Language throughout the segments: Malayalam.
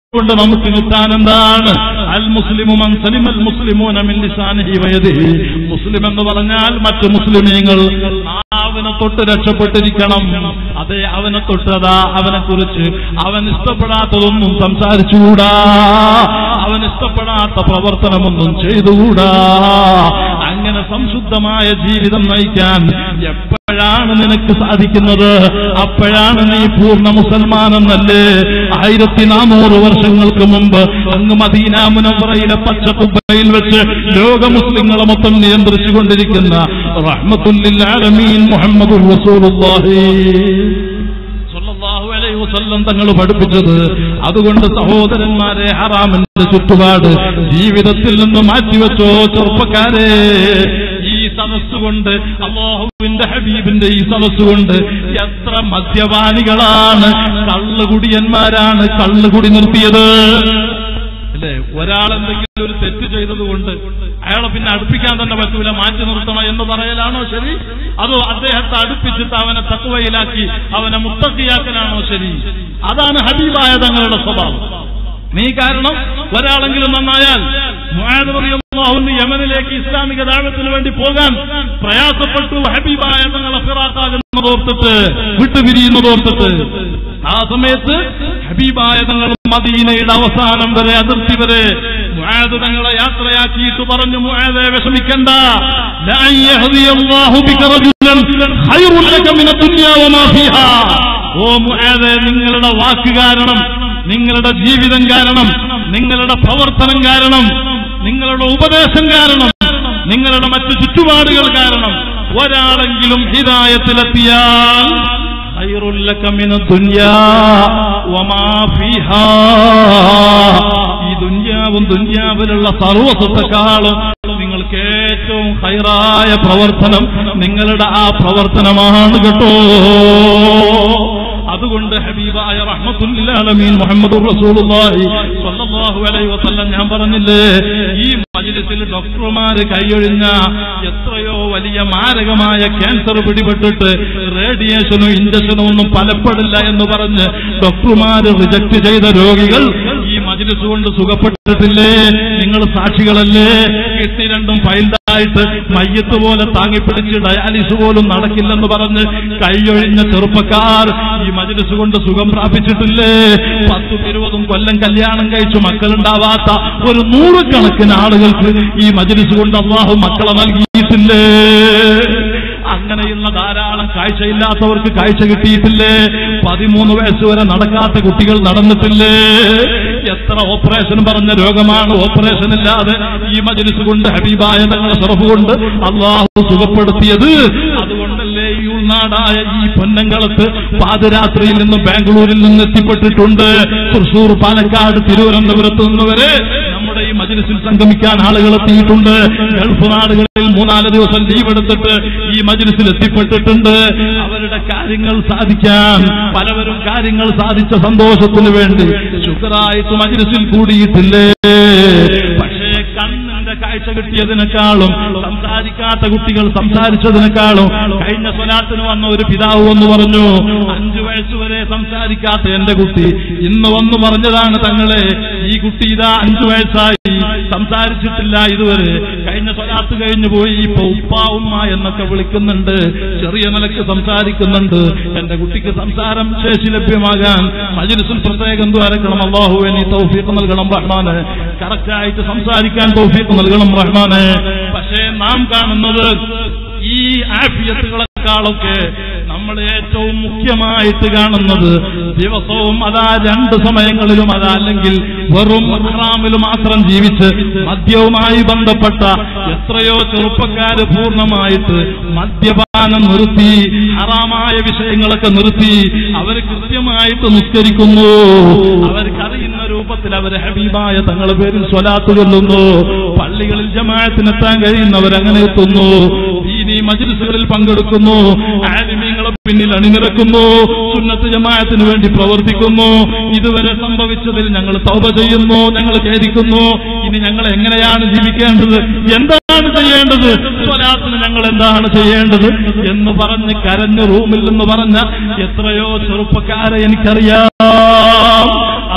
കൊണ്ട് നമുക്ക് കിട്ടാൻ എന്താണ് അൽ മുസ്ലിമു മൻ സലിമൽ മുസ്ലിമൂന മിൻ ലിസാനിഹി വയദിഹി മുസ്ലിം എന്ന് പറഞ്ഞാൽ മറ്റു മുസ്ലിമീങ്ങൾ അവനെ തൊട്ട് രക്ഷപ്പെട്ടിരിക്കണം അതെ അവനെ തൊട്ടതാ അവനെ കുറിച്ച് അവൻ ഇഷ്ടപ്പെടാത്തതൊന്നും സംസാരിച്ചുകൂടാ അവൻ ഇഷ്ടപ്പെടാത്ത പ്രവർത്തനമൊന്നും ചെയ്തുകൂടാ അങ്ങനെ സംശുദ്ധമായ ജീവിതം നയിക്കാൻ എപ്പോഴാണ് നിനക്ക് സാധിക്കുന്നത് അപ്പോഴാണ് നീ പൂർണ്ണ മുസൽമാനെന്നല്ലേ ആയിരത്തി നാനൂറ് വർഷങ്ങൾക്ക് മുമ്പ് അങ്ങ് മദീന മുനവറയിലെ പച്ചക്കുബയിൽ വെച്ച് ലോക മുസ്ലിങ്ങളെ മൊത്തം നിയന്ത്രിച്ചു കൊണ്ടിരിക്കുന്ന റഹ്മത്തുല്ലിൽ ആലമീൻ മുഹമ്മദ് റസൂലുള്ളാഹി സല്ലല്ലാഹു അലൈഹി വസല്ലം തങ്ങൾ പഠിപ്പിച്ചത് അതുകൊണ്ട് സഹോദരന്മാരെ ഹറാമിന്റെ ചുറ്റുപാട് ജീവിതത്തിൽ നിന്ന് മാറ്റിവെച്ചോ ചെറുപ്പക്കാരെ ഈ സദസ്സുകൊണ്ട് അള്ളാഹുവിന്റെ ഹബീബിന്റെ ഈ സദസ്സുകൊണ്ട് എത്ര മദ്യപാനികളാണ് കള്ളുകുടിയന്മാരാണ് കള്ളുകുടി നിർത്തിയത് അല്ലേ ഒരാൾ എന്തെങ്കിലും ഒരു തെറ്റ് ചെയ്തതുകൊണ്ട് അയാളെ പിന്നെ അടുപ്പിക്കാൻ തന്നെ പറ്റൂല മാറ്റി നിർത്തണം എന്ന് പറയലാണോ ശരി അതോ അദ്ദേഹത്തെ അടുപ്പിച്ചിട്ട് അവനെ തക്കുവയിലാക്കി അവനെ മുത്തക്കിയാക്കലാണോ ശരി അതാണ് ഹബീബായ തങ്ങളുടെ സ്വഭാവം നീ കാരണം ഒരാളെങ്കിലും നന്നായാൽ മുആദ് റളിയല്ലാഹു അൻഹു യമനിലേക്ക് ഇസ്ലാമിക ദാവത്തിന് വേണ്ടി പോകാൻ പ്രയാസപ്പെട്ടു ഹബീബായ തങ്ങളെ ഫിറാക്കാകുന്നതോർത്തിട്ട് വിട്ടുപിരിയുന്നതോർത്തിട്ട് ആ സമയത്ത് ഹബീബായ തങ്ങൾ മദീനയുടെ അവസാനം വരെ അതിർത്തി വരെ മുആദ് തങ്ങളെ യാത്രയാക്കിയിട്ട് പറഞ്ഞു മുആദെ വിഷമിക്കണ്ട ലഅൻ യഹ്ദിയല്ലാഹു ബിക റജുലൻ ഖൈറുൻ ലക മിന ദുനിയാ വമാ ഫീഹാ ഓ മുആദെ നിങ്ങളുടെ വാക്ക് കാരണം നിങ്ങളുടെ ജീവിതം കാരണം നിങ്ങളുടെ പ്രവർത്തനം കാരണം നിങ്ങളുടെ ഉപദേശം കാരണം നിങ്ങളുടെ മറ്റു ചുറ്റുപാടുകൾ കാരണം ഒരാളെങ്കിലും ഹിതായത്തിലെത്തിയാൽ خير لك من الدنيا وما فيها ഈ ദുന്യാവും ദുന്യാവിലുള്ള സർവസ്വത്തെക്കാളും നിങ്ങൾക്ക് ഏറ്റവും ഹൈറായ പ്രവർത്തനം നിങ്ങളുടെ ആ പ്രവർത്തനമാണ് കേട്ടോ അതുകൊണ്ട് ഹബീബായ റഹ്മത്തുല്ലാലമീൻ മുഹമ്മദ് റസൂലുള്ളാഹി സ്വല്ലല്ലാഹു അലൈഹി വസല്ലം ഞാൻ പറഞ്ഞില്ലേ ഈ മജ്ലിസിൽ ഡോക്ടർമാര് കൈയൊഴിഞ്ഞ എത്രയോ വലിയ മാരകമായ ക്യാൻസർ പിടിപെട്ടിട്ട് റേഡിയേഷനും ഇഞ്ചക്ഷനും ഒന്നും ഫലപ്പെടില്ല എന്ന് പറഞ്ഞ് ഡോക്ടർമാര് റിജക്ട് ചെയ്ത രോഗികൾ ഈ മജ്ലിസ് കൊണ്ട് സുഖപ്പെട്ടിട്ടില്ലേ നിങ്ങൾ സാക്ഷികളല്ലേ കിഡ്നി രണ്ടും ഫൈൽഡായിട്ട് മയ്യത്ത് പോലെ താങ്ങിപ്പിടിച്ച് ഡയാലിസ് പോലും നടക്കില്ലെന്ന് പറഞ്ഞ് കൈയൊഴിഞ്ഞ ചെറുപ്പക്കാർ ഈ മജ്ലിസ് കൊണ്ട് സുഖം പ്രാപിച്ചിട്ടില്ലേ പത്തും ഇരുപതും കൊല്ലം കല്യാണം കഴിച്ചു മക്കളുണ്ടാവാത്ത ഒരു നൂറുകണക്കിന് ആളുകൾക്ക് ഈ മജ്ലിസ് കൊണ്ട് അള്ളാഹു മക്കളെ നൽകിയിട്ടില്ലേ അങ്ങനെയുള്ള ധാരാളം കാഴ്ചയില്ലാത്തവർക്ക് കാഴ്ച കിട്ടിയിട്ടില്ലേ പതിമൂന്ന് വയസ്സ് വരെ നടക്കാത്ത കുട്ടികൾ നടന്നിട്ടില്ലേ എത്ര ഓപ്പറേഷൻ പറഞ്ഞ രോഗമാണ് ഓപ്പറേഷൻ ഇല്ലാതെ ഈ മജ്ലിസ് കൊണ്ട് ഹബീബായ തങ്ങളെ സുറഫ് കൊണ്ട് അള്ളാഹു സുഖപ്പെടുത്തിയത് അതുകൊണ്ടല്ലേ ഈ ഉൾനാടായ ഈ പൊന്നങ്കളത്ത് പാതിരാത്രിയിൽ നിന്ന് ബാംഗ്ലൂരിൽ നിന്ന് എത്തിപ്പെട്ടിട്ടുണ്ട് തൃശൂർ പാലക്കാട് തിരുവനന്തപുരത്ത് നിന്ന് വരെ നമ്മുടെ ഈ മജ്ലിസിൽ സംഗമിക്കാൻ ആളുകൾ എത്തിയിട്ടുണ്ട് ഗൾഫ് നാടുകളിൽ മൂന്നാല് ദിവസം ലീവ് എടുത്തിട്ട് ഈ മജ്ലിസിൽ എത്തിപ്പെട്ടിട്ടുണ്ട് അവരുടെ കാര്യങ്ങൾ സാധിക്കാൻ പലവരും കാര്യങ്ങൾ സാധിച്ച സന്തോഷത്തിന് വേണ്ടി ശുക്രായിട്ട് മജ്ലിസിൽ കൂടിയിട്ടില്ലേ പക്ഷേ കണ്ണിന്റെ കാഴ്ച കിട്ടിയതിനേക്കാളും സംസാരിക്കാത്ത കുട്ടികൾ സംസാരിച്ചതിനേക്കാളും കഴിഞ്ഞ സ്വലാത്തിന് വന്ന ഒരു പിതാവ് എന്ന് പറഞ്ഞു അഞ്ചു വയസ്സ് വരെ സംസാരിക്കാത്ത എന്റെ കുട്ടി ഇന്ന് വന്നു പറഞ്ഞതാണ് തങ്ങളെ ഈ കുട്ടി ഇതാ അഞ്ചു വയസ്സായി സംസാരിച്ചിട്ടില്ല ഇതുവരെ കഴിഞ്ഞ സ്വലാത്ത് കഴിഞ്ഞു പോയി ഇപ്പൊ ഉപ്പ ഉമ്മ എന്നൊക്കെ വിളിക്കുന്നുണ്ട് ചെറിയ നിലക്ക് സംസാരിക്കുന്നുണ്ട് എന്റെ കുട്ടിക്ക് സംസാരം ശേഷി ലഭ്യമാകാൻ മജിലിസിൽ പ്രത്യേകം ദ്വാരക്കണം അള്ളാഹുവെ നീ തൗഫീഖ് നൽകണം റഹ്മാന് കറക്റ്റായിട്ട് സംസാരിക്കാൻ തൗഫീഖ് നൽകണം റഹ്മാന് പക്ഷേ നാം കാണുന്നത് ഈ ആഫിയത്തുകളെക്കാളൊക്കെ നമ്മൾ ഏറ്റവും മുഖ്യമായിട്ട് കാണുന്നത് ദിവസവും അതാ രണ്ട് സമയങ്ങളിലും അതാ അല്ലെങ്കിൽ വെറും ഹറാമിൽ മാത്രം ജീവിച്ച് മദ്യവുമായി ബന്ധപ്പെട്ട എത്രയോ ചെറുപ്പക്കാര് പൂർണ്ണമായിട്ട് മദ്യപാനം നിർത്തി ഹറാമായ വിഷയങ്ങളൊക്കെ നിർത്തി അവർ കൃത്യമായിട്ട് നിസ്കരിക്കുന്നു അവർക്കറിയുന്ന രൂപത്തിൽ അവർ ഹബീബായ തങ്ങളുടെ പേരിൽ സ്വലാത്ത് ചൊല്ലുന്നു പള്ളികളിൽ ജമാഅത്തിനെത്താൻ കഴിയുന്നവർ അങ്ങനെ എത്തുന്നു ദീനി മജ്ലിസുകളിൽ പങ്കെടുക്കുന്നു ആലിമീങ്ങളെ പിന്നിൽ അണിനിരക്കുന്നു സുന്നത്ത് ജമാഅത്തിന് വേണ്ടി പ്രവർത്തിക്കുന്നു ഇതുവരെ സംഭവിച്ചതിൽ ഞങ്ങൾ തൗബ ചെയ്യുന്നു ഞങ്ങൾ ഖേദിക്കുന്നു ഇനി ഞങ്ങൾ എങ്ങനെയാണ് ജീവിക്കേണ്ടത് എന്താണ് ചെയ്യേണ്ടത് സ്വലാത്തിന് ഞങ്ങൾ എന്താണ് ചെയ്യേണ്ടത് എന്ന് പറഞ്ഞ് കരഞ്ഞ് റൂമിൽ നിന്ന് പറഞ്ഞ എത്രയോ ചെറുപ്പക്കാരെ എനിക്കറിയാം അതുകൊണ്ട്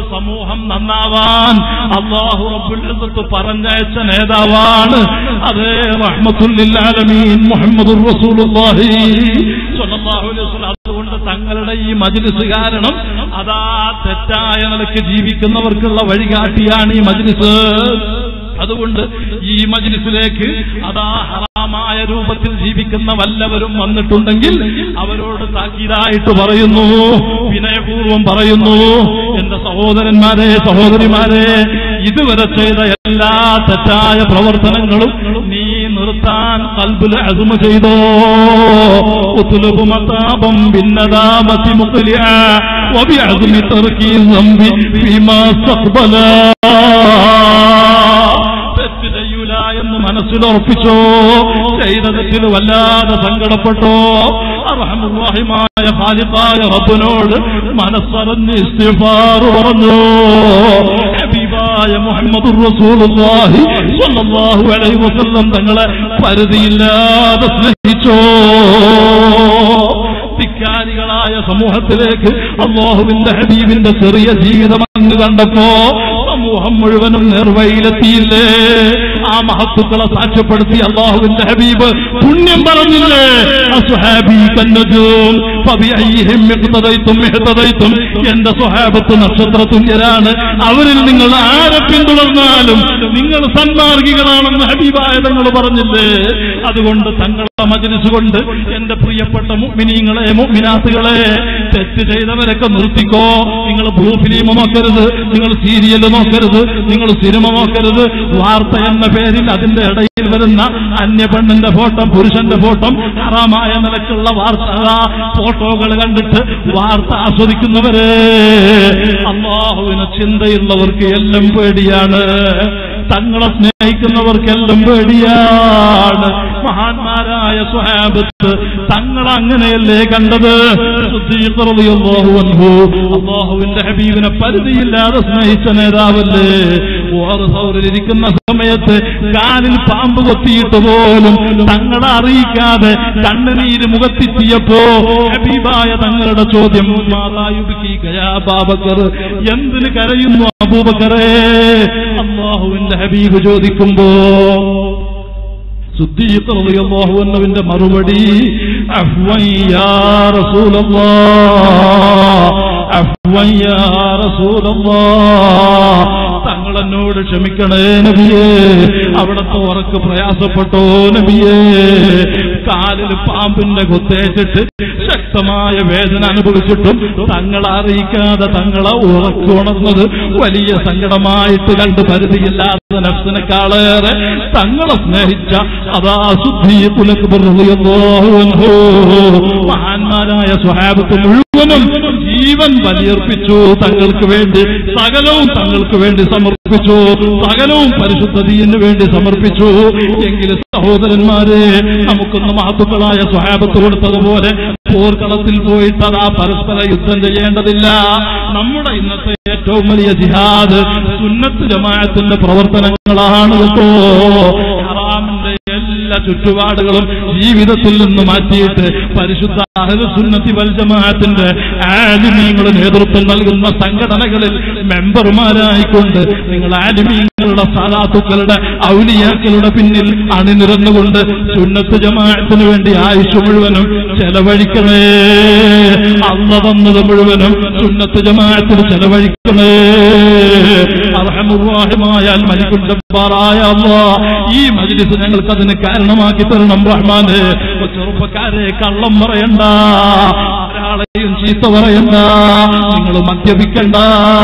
സമൂഹം നന്നാവാൻ അള്ളാഹു റബ്ബുൽ ഇസ്സത്ത് പറഞ്ഞയച്ച നേതാവാണ് അതേ റഹ്മത്തുല്ലാലമീൻ മുഹമ്മദുർ റസൂലുള്ളാഹി സ്വല്ലല്ലാഹു അലൈഹി വസല്ലം അതുകൊണ്ട് തങ്ങളുടെ ഈ മജ്ലിസ് കാരണം അതാ തെറ്റായ നിലയ്ക്ക് ജീവിക്കുന്നവർക്കുള്ള വഴികാട്ടിയാണ് ഈ മജ്ലിസ് അതുകൊണ്ട് ഈ മജ്ലിസിലേക്ക് അതാ ഹറാമായ രൂപത്തിൽ ജീവിക്കുന്ന വല്ലവരും വന്നിട്ടുണ്ടെങ്കിൽ അവരോട് താക്കീതായിട്ട് പറയുന്നു വിനയപൂർവം പറയുന്നു എന്റെ സഹോദരന്മാരെ സഹോദരിമാരെ ഇതുവരെ ചെയ്ത എല്ലാ തെറ്റായ പ്രവർത്തനങ്ങളും നീ നിർത്താൻ കൽബുൽ അസുമ ചെയ്തോ ഉത്തുലുബു മതാപം ഭിന്നതാമത്തി മുഖലിയ وبعزم ترك الذنب فيما استقبلا തെറ്റ് ചെയ്യൂല എന്ന് മനസ്സിലുറപ്പിച്ചോ ചെയ്ത തെറ്റിന് വല്ലാതെ സങ്കടപ്പെട്ടോ അർഹമുറാഹിമായ ഖാലിഖായ റബ്ബിനോട് മനസ്സറിഞ്ഞ് ഇസ്തിഗ്ഫാർ പറഞ്ഞു ഹബീബായ മുഹമ്മദുർ റസൂലുള്ളാഹി സ്വല്ലല്ലാഹു അലൈഹി വസല്ലം തങ്ങളെ പരിധിയില്ലാതെ സ്നേഹിച്ചോ ധിക്കാരികളായ സമൂഹത്തിലേക്ക് അള്ളാഹുവിന്റെ ഹബീബിന്റെ ചെറിയ ജീവിതം അങ്ങ് കണ്ടപ്പോ സമൂഹം മുഴുവനും നിർവയിലെത്തിയില്ലേ ആ മഹത്തുക്കളെ സാക്ഷ്യപ്പെടുത്തി അള്ളാഹുവിന്റെ ഹബീബ് പുണ്യം പറഞ്ഞില്ലേ അസുഹാബി കന്നജും ഫബിഅയ്യിഹിം ഇഖ്തദൈതും ഇഹ്തദൈതും എന്റെ സ്വഹാബത്ത് നക്ഷത്ര തുല്യരാണ് അവരിൽ നിങ്ങൾ ആരെ പിന്തുടർന്നാലും നിങ്ങൾ സന്മാർഗികളാണെന്ന് ഹബീബായ തങ്ങൾ പറഞ്ഞില്ലേ അതുകൊണ്ട് തങ്ങളുടെ മജ്ലിസ് കൊണ്ട് എന്റെ പ്രിയപ്പെട്ട മുഅ്മിനീങ്ങളെ മുഅ്മിനാത്തുകളെ തെറ്റ് ചെയ്തവരൊക്കെ നിർത്തിക്കോ നിങ്ങൾ ബ്ലൂ ഫിലിം നോക്കരുത് നിങ്ങൾ സീരിയൽ നോക്കരുത് നിങ്ങൾ സിനിമ നോക്കരുത് വാർത്ത എന്ന പേരിൽ അതിന്റെ ഇടയിൽ വരുന്ന അന്യ പെണ്ണിന്റെ ഫോട്ടോ പുരുഷന്റെ ഫോട്ടോ ഹറാമായ നിലക്കുള്ള വാർത്ത ഫോട്ടോകൾ കണ്ടിട്ട് വാർത്ത ആസ്വദിക്കുന്നവരെ അള്ളാഹുവിന് ചിന്തയുള്ളവർക്ക് എല്ലാം പേടിയാണ് തങ്ങളെ സ്നേഹിക്കുന്നവർക്കെല്ലാം പേടിയാണ് മഹാന്മാരായ സ്വഹാബത്ത് തങ്ങൾ അങ്ങനെയല്ലേ കണ്ടത് സിദ്ദീഖ് റളിയല്ലാഹു അൻഹു അള്ളാഹുവിന്റെ ഹബീബിനെ പരിധിയില്ലാതെ സ്നേഹിച്ച നേതാവല്ലേ ഓർസൗരിലിരിക്കുന്ന സമയത്ത് കാലിൽ പാമ്പ് കൊത്തിയിട്ട് പോലും തങ്ങളെ അറിയിക്കാതെ കണ്ണുനീര് മുഖത്തെത്തിയപ്പോ ഹബീബായ തങ്ങളുടെ ചോദ്യം മാതായുബിക്കി ഗയാബാബക്കർ എന്തിന് കരയുന്നു അബൂബക്കറേ അള്ളാഹുവിന്റെ ഹബീബ് ചോദിക്കുമ്പോ സുദ്ദീഖ് റളിയല്ലാഹു അൻഹുവിന്റെ മറുപടി അഫ്വൻ യാ റസൂലല്ലാഹ് അഫ്വൻ യാ റസൂലല്ലാഹ് തങ്ങൾ എന്നോട് ക്ഷമിക്കണേ നബിയേ അവിടത്തെ ഉറക്ക് പ്രയാസപ്പെട്ടോ നബിയേ കാലിൽ പാമ്പിന്റെ കുത്തേറ്റിട്ട് ശക്തമായ വേദന അനുഭവിച്ചിട്ടും തങ്ങളെ അറിയിക്കാതെ തങ്ങളെ ഉറക്കുണർന്നത് വലിയ സങ്കടമായിട്ട് കണ്ട് പരിധിയില്ലാത്ത നഫ്സിനെക്കാളേറെ തങ്ങളെ സ്നേഹിച്ച അതാ ശുദ്ധി മഹാന്മാരായ സ്വഹാബത്ത് മുഴുവനും ജീവൻ ബലിയർപ്പിച്ചു തങ്ങൾക്ക് വേണ്ടി സകലവും തങ്ങൾക്ക് വേണ്ടി സമർപ്പിച്ചു സകലവും പരിശുദ്ധ ദീന് വേണ്ടി സമർപ്പിച്ചു എങ്കിൽ സഹോദരന്മാരെ നമുക്കൊന്ന് മഹത്തുക്കളായ സ്വഹാബത്ത് കൊടുത്തതുപോലെ പോർക്കളത്തിൽ പോയിട്ട് അതാ പരസ്പര യുദ്ധം ചെയ്യേണ്ടതില്ല നമ്മുടെ ഇന്നത്തെ ഏറ്റവും വലിയ ജിഹാദ് സുന്നത്ത് ജമാഅത്തിന്റെ പ്രവർത്തനങ്ങളാണ് കേട്ടോ ഹറാമിന്റെ എല്ലാ ചുറ്റുപാടുകളും ജീവിതത്തിൽ നിന്ന് മാറ്റിയിട്ട് പരിശുദ്ധ സുന്നത്തി വൽ ജമാഅത്തിന്റെ ആലിമീങ്ങൾ നേതൃത്വം നൽകുന്ന സംഘടനകളിൽ മെമ്പർമാരായിക്കൊണ്ട് നിങ്ങൾ ആലിമീങ്ങളുടെ സാധാത്തുക്കളുടെ ഔലിയാക്കളുടെ പിന്നിൽ അണിനിരന്നുകൊണ്ട് സുന്നത്ത് ജമാഅത്തിന് വേണ്ടി ആയുഷ് മുഴുവനും ചെലവഴിക്കണേ അള്ള തന്നത് മുഴുവനും സുന്നത്ത് ജമാഅത്തിന് ചെലവഴിക്കണേ അർഹമുറാഹിമായാൽ മലിക്കുണ്ടപ്പാറായ അള്ളാ ഈ മജ്ലിസ് ഞങ്ങൾക്ക് അതിന് കാരണമാക്കി തരണം റഹ്മാന് ചെറുപ്പക്കാരെ കള്ളം പറയണ്ട ഒരാളെയും ചീത്ത പറയണ്ട നിങ്ങൾ മദ്യപിക്കണ്ട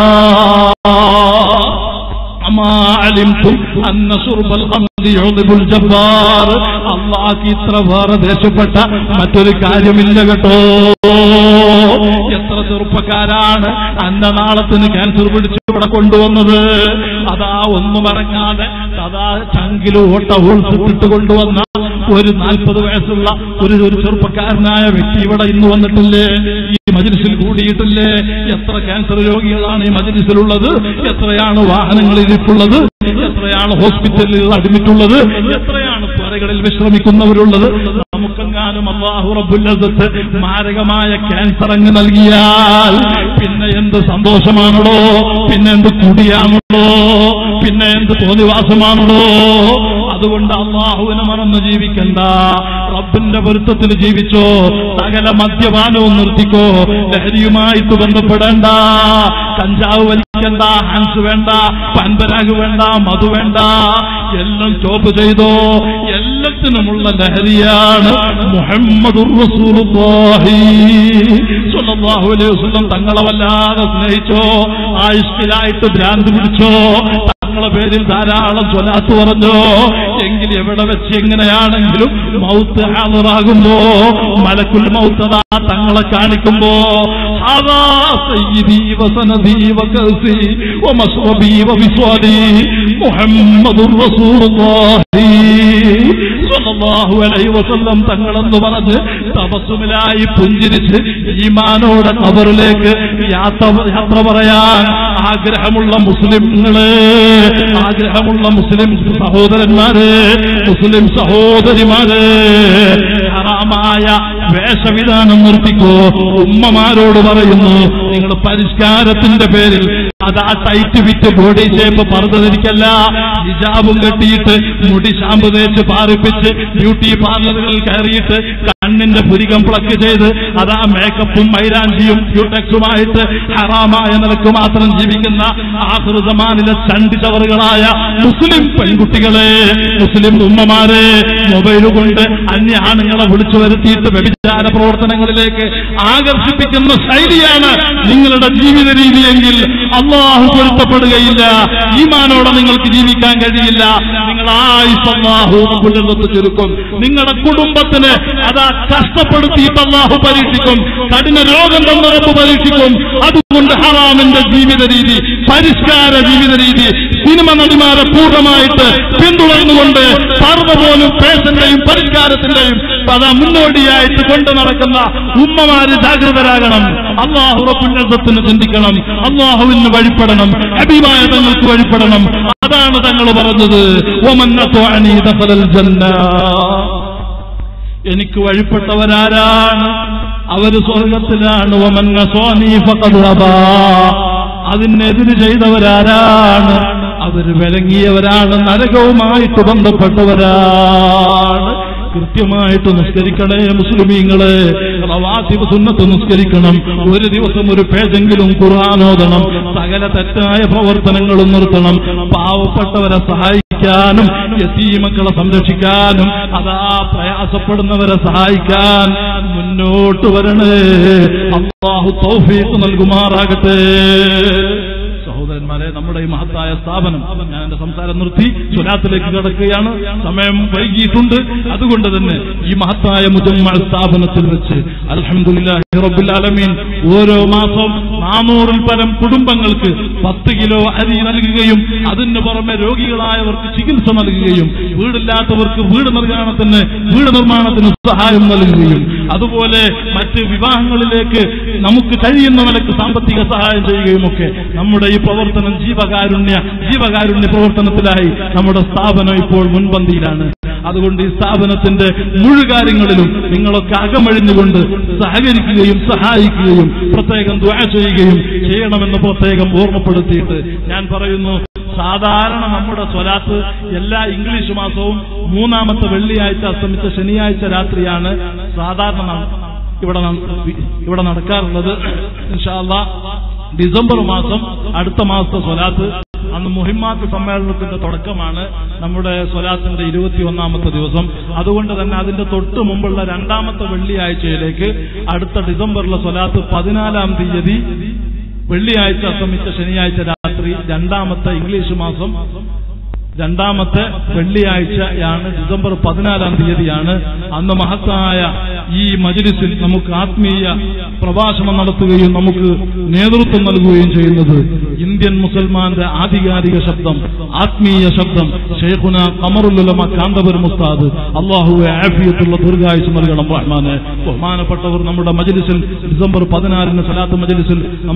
أما علمتم أن شرب الخمر يغضب الجبار അള്ളാഹ് ഇത്ര വേറെ ദേശപ്പെട്ട മറ്റൊരു കാര്യമില്ല കേട്ടോ എത്ര ചെറുപ്പക്കാരാണ് അന്നനാളത്തിന് ക്യാൻസർ പിടിച്ച് ഇവിടെ കൊണ്ടുവന്നത് അതാ ഒന്നും ഇറങ്ങാതെ അതാ ചങ്കില് ഓട്ട ഹോൾസിട്ടിട്ട് കൊണ്ടുവന്ന ഒരു നാൽപ്പത് വയസ്സുള്ള ഒരു ഒരു ചെറുപ്പക്കാരനായ വ്യക്തി ഇവിടെ ഇന്ന് വന്നിട്ടില്ലേ ഈ മജിലിസിൽ കൂടിയിട്ടില്ലേ എത്ര ക്യാൻസർ രോഗികളാണ് ഈ മജിലിസിലുള്ളത് എത്രയാണ് വാഹനങ്ങളിൽ ഇരിപ്പുള്ളത് എത്രയാണ് ഹോസ്പിറ്റലിൽ അഡ്മിറ്റുള്ളത് എത്രയാണ് പുറകളിൽ വിശ്രമിക്കുന്നവരുള്ളത് നമുക്ക് ആർക്കെങ്ങാനും അള്ളാഹു റബ്ബുല്ലത്ത് മാരകമായ ക്യാൻസർ അങ്ങ് നൽകിയാൽ പിന്നെ എന്ത് സന്തോഷമാണല്ലോ പിന്നെ എന്ത് കുടിയാണല്ലോ പിന്നെ എന്ത് തോന്നിവാസമാണല്ലോ അതുകൊണ്ട് അള്ളാഹുവിനെ മറന്ന് ജീവിക്കണ്ട റബ്ബിന്റെ പൊരുത്തത്തിൽ ജീവിച്ചോ സകല മദ്യപാനവും നിർത്തിക്കോ ലഹരിയുമായിട്ട് ബന്ധപ്പെടേണ്ട കഞ്ചാവ് വലിക്കണ്ട ഹാൻസ് വേണ്ട പൻപരാഗ് വേണ്ട മധു വേണ്ട എല്ലാം സ്റ്റോപ്പ് ചെയ്തോ എല്ലാത്തിനുമുള്ള ലഹരിയാണ് മുഹമ്മദുർ റസൂലുള്ളാഹി സ്വല്ലല്ലാഹു അലൈഹി വസല്ലം തങ്ങളെ വല്ലാതെ സ്നേഹിച്ചോ ആയുഷ്കിലായിട്ട് ഭ്രാന്ത് പിടിച്ചോ തങ്ങളെ പേരിൽ ധാരാളം സ്വലാത്ത് പറഞ്ഞോ എങ്കിൽ എവിടെ വെച്ച് എങ്ങനെയാണെങ്കിലും മൗത്ത് ഹാജറാകുമ്പോ മലക്കുൽ മൗത്തതാ തങ്ങളെ കാണിക്കുമ്പോ ഹാദാ സയ്യിദി വസനദി വകസി വമസ്വബി വബിസ്വാദി മുഹമ്മദുർ റസൂലുള്ളാഹി സ്വല്ലല്ലാഹു അലൈഹി വസല്ലം തങ്ങളെന്ന് പറഞ്ഞ് തപസ്സുമിലായി പുഞ്ചിരിച്ച് ഈമാനോടെ കബറിലേക്ക് യാത്ര യാത്ര പറയാൻ ആഗ്രഹമുള്ള മുസ്ലിങ്ങള് ആഗ്രഹമുള്ള മുസ്ലിം സഹോദരന്മാര് മുസ്ലിം സഹോദരിമാര് ഹറാമായ വേഷവിധാനം നിർത്തിക്കോ ഉമ്മമാരോട് പറയുന്നു നിങ്ങൾ പരിഷ്കാരത്തിന്റെ പേരിൽ അതാ ടൈറ്റ് വിറ്റ് ബോഡി ഷേപ്പ് പറഞ്ഞതിരിക്കല്ല ഹിജാബും കെട്ടിയിട്ട് മുടി ഷാമ്പു തേച്ച് പാറിപ്പിച്ച് ബ്യൂട്ടി പാർലറുകളിൽ കയറിയിട്ട് കണ്ണിന്റെ പുരികം പ്ലക്ക് ചെയ്ത് അതാ മേക്കപ്പും മൈരാഞ്ചിയും ക്യൂടെക്സുമായിട്ട് ഹറാമായ നിലക്ക് മാത്രം ജീവിക്കുന്ന ആഹൃതമാനിലെ ചണ്ടിച്ചവറുകളായ മുസ്ലിം പെൺകുട്ടികളെ മുസ്ലിം ഉമ്മമാരെ മൊബൈൽ കൊണ്ട് അന്യ ആണുങ്ങളെ വിളിച്ചു വരുത്തിയിട്ട് വ്യഭിചാര പ്രവർത്തനങ്ങളിലേക്ക് ആകർഷിപ്പിക്കുന്ന ശൈലിയാണ് നിങ്ങളുടെ ജീവിത രീതിയെങ്കിൽ അള്ളാഹു പൊരുത്തപ്പെടുകയില്ല ഈമാനോടെ നിങ്ങൾക്ക് ജീവിക്കാൻ കഴിയില്ല നിങ്ങൾ ആയുസ് അള്ളാഹു പുലർത്ത് ചുരുക്കും നിങ്ങളുടെ കുടുംബത്തിന് അതാ കഷ്ടപ്പെടുത്തിയിട്ട് അള്ളാഹു പരീക്ഷിക്കും കഠിന രോഗം തന്നുറപ്പ് പരീക്ഷിക്കും അതുകൊണ്ട് ഹറാമിന്റെ ജീവിത രീതി പരിഷ്കാര ജീവിത രീതി സിനിമ നടിമാരെ പൂർണ്ണമായിട്ട് പിന്തുടർന്നുകൊണ്ട് സർവ പോലും പേശന്റെയും പരിഷ്കാരത്തിന്റെയും പദ മുന്നോടിയായിട്ട് കൊണ്ടു നടക്കുന്ന ഉമ്മമാര് ജാഗ്രതരാകണം അള്ളാഹു റബുന്നതത്തിന് ചിന്തിക്കണം അള്ളാഹുവിന് വഴിപ്പെടണം ഹബീബായ തങ്ങൾക്ക് വഴിപ്പെടണം അതാണ് തങ്ങൾ പറഞ്ഞത് ഒമന്നത്തോണി ദഖലൽ ജന്ന എനിക്ക് വഴിപ്പെട്ടവരാരാണ് അവര് സ്വർഗത്തിലാണ് ഒമന്ന സ്വാമി ഫഖദ് അതിനെതിര് ചെയ്തവരാരാണ് അവര് വിലങ്ങിയവരാണ് നരകവുമായിട്ട് ബന്ധപ്പെട്ടവരാണ് കൃത്യമായിട്ട് നിസ്കരിക്കണേ മുസ്ലിമീങ്ങളെ റവാത്തിബ് സുന്നത്ത് നിസ്കരിക്കണം ഒരു ദിവസം ഒരു പേജെങ്കിലും ഖുർആാനോദണം സകല തെറ്റായ പ്രവർത്തനങ്ങളും നിർത്തണം പാവപ്പെട്ടവരെ സഹായിക്കാനും യതീമക്കളെ സംരക്ഷിക്കാനും അതാ പ്രയാസപ്പെടുന്നവരെ സഹായിക്കാൻ മുന്നോട്ട് വരണേ അള്ളാഹു തൗഫീഖ് നൽകുമാറാകട്ടെ സഹോദരന്മാരെ നമ്മുടെ ഈ മഹത്തായ സ്ഥാപനം ഞാൻ എന്റെ സംസാരം നിർത്തി സ്വലാത്തിലേക്ക് കിടക്കുകയാണ് സമയം വൈകിയിട്ടുണ്ട് അതുകൊണ്ട് തന്നെ ഈ മഹത്തായ മുജമ്മ സ്ഥാപനത്തിൽ വെച്ച് അൽഹംദുലില്ലാഹി റബ്ബിൽ ആലമീൻ ഓരോ മാസം നാനൂറിൽ പരം കുടുംബങ്ങൾക്ക് പത്ത് കിലോ അരി നൽകുകയും അതിന് പുറമെ രോഗികളായവർക്ക് ചികിത്സ നൽകുകയും വീടില്ലാത്തവർക്ക് വീട് നിർമ്മാണത്തിന് വീട് നിർമ്മാണത്തിന് സഹായം നൽകുകയും അതുപോലെ മറ്റ് വിവാഹങ്ങളിലേക്ക് നമുക്ക് കഴിയുന്ന നിലക്ക് സാമ്പത്തിക സഹായം ചെയ്യുകയും ഒക്കെ നമ്മുടെ ഈ പ്രവർത്തനം ജീവകാരുണ്യ ജീവകാരുണ്യ പ്രവർത്തനത്തിലായി നമ്മുടെ സ്ഥാപനം ഇപ്പോൾ മുൻപന്തിയിലാണ് അതുകൊണ്ട് ഈ സ്ഥാപനത്തിന്റെ മുഴുകാര്യങ്ങളിലും നിങ്ങളൊക്കെ അകമഴിഞ്ഞുകൊണ്ട് സഹകരിക്കുകയും സഹായിക്കുകയും പ്രത്യേകം ദ്വാ ചെയ്യുകയും ചെയ്യണമെന്ന് പ്രത്യേകം ഓർമ്മപ്പെടുത്തിയിട്ട് ഞാൻ പറയുന്നു സാധാരണ നമ്മുടെ സ്വലാത്ത് എല്ലാ ഇംഗ്ലീഷ് മാസവും മൂന്നാമത്തെ വെള്ളിയാഴ്ച അസ്തമിച്ച ശനിയാഴ്ച രാത്രിയാണ് സാധാരണ ന- ഇവിടെ ന- ഇവിടെ നടക്കാറുള്ളത് ഇൻഷാല്ല ഡിസംബർ മാസം അടുത്ത മാസത്തെ സ്വലാത്ത് അന്ന് മുഹിമാത്ത് സമ്മേളനത്തിന്റെ തുടക്കമാണ് നമ്മുടെ സ്വലാത്തിന്റെ ഇരുപത്തി ഒന്നാമത്തെ ദിവസം അതുകൊണ്ട് തന്നെ അതിന്റെ തൊട്ട് മുമ്പുള്ള രണ്ടാമത്തെ വെള്ളിയാഴ്ചയിലേക്ക് അടുത്ത ഡിസംബറിലെ സ്വലാത്ത് പതിനാലാം തീയതി വെള്ളിയാഴ്ച അസ്തമിച്ച ശനിയാഴ്ച രാത്രി രണ്ടാമത്തെ ഇംഗ്ലീഷ് മാസം രണ്ടാമത്തെ വെള്ളിയാഴ്ചയാണ് ഡിസംബർ പതിനാലാം തീയതിയാണ് അന്ന് മഹത്തായ ഈ മജ്ലിസിൽ നമുക്ക് ആത്മീയ പ്രഭാഷണം നടത്തുകയും നമുക്ക് നേതൃത്വം നൽകുകയും ചെയ്യുന്നത് ഇന്ത്യൻ മുസൽമാന്റെ ആധികാരിക ശബ്ദം ആത്മീയ ശബ്ദം ഷെയ്ഖുന കമറുലുലമ കാന്തപുരം ഉസ്താദ് അള്ളാഹുവെ ആഫിയത്തുള്ള ദീർഘായുസ് നൽകണം റഹ്മാന് ബഹുമാനപ്പെട്ടവർ നമ്മുടെ മജ്ലിസിൽ ഡിസംബർ പതിനാറിന് സലാത്ത് മജ്ലിസിൽ നമുക്ക്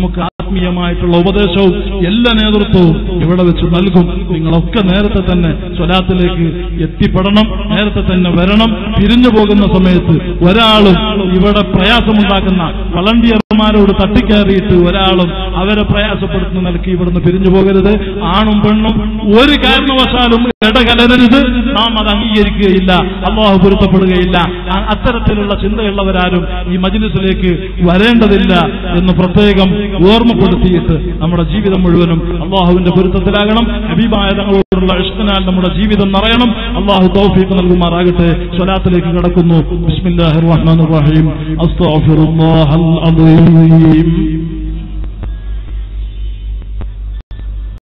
ആത്മീയമായിട്ടുള്ള ഉപദേശവും എല്ലാ നേതൃത്വവും ഇവിടെ വെച്ച് നൽകും നിങ്ങളൊക്കെ നേരത്തെ തന്നെ സ്വലാത്തിലേക്ക് എത്തിപ്പെടണം നേരത്തെ തന്നെ വരണം പിരിഞ്ഞു പോകുന്ന സമയത്ത് ഒരാളും ഇവിടെ പ്രയാസമുണ്ടാക്കുന്ന വളണ്ടിയർമാരോട് തട്ടിക്കയറിയിട്ട് ഒരാളും അവരെ പ്രയാസപ്പെടുത്തുന്ന നിലയ്ക്ക് ഇവിടുന്ന് പിരിഞ്ഞു പോകരുത് ആണും പെണ്ണും ഒരു കാരണവശാലും ഇടകലരരുത് നാം അത് അംഗീകരിക്കുകയില്ല അള്ളാഹു പൊരുത്തപ്പെടുകയില്ല അ- അത്തരത്തിലുള്ള ചിന്തയുള്ളവരാരും ഈ മജ്ലിസിലേക്ക് വരേണ്ടതില്ല എന്ന് പ്രത്യേകം ഓർമ്മപ്പെടുത്തിയിട്ട് നമ്മുടെ ജീവിതം മുഴുവനും അള്ളാഹുവിന്റെ പൊരുത്തത്തിലാകണം ഹബീബായ തങ്ങളോടുള്ള ഇഷ്ടനാൽ നമ്മുടെ ജീവിതം നിറയണം അള്ളാഹു തൗഫീഖ് നൽകുമാറാകട്ടെ സ്വലാത്തിലേക്ക് കടക്കുന്നു ബിസ്മില്ലാഹിർ റഹ്മാനിർ റഹീം അസ്തഗ്ഫിറുല്ലാഹൽ അദീം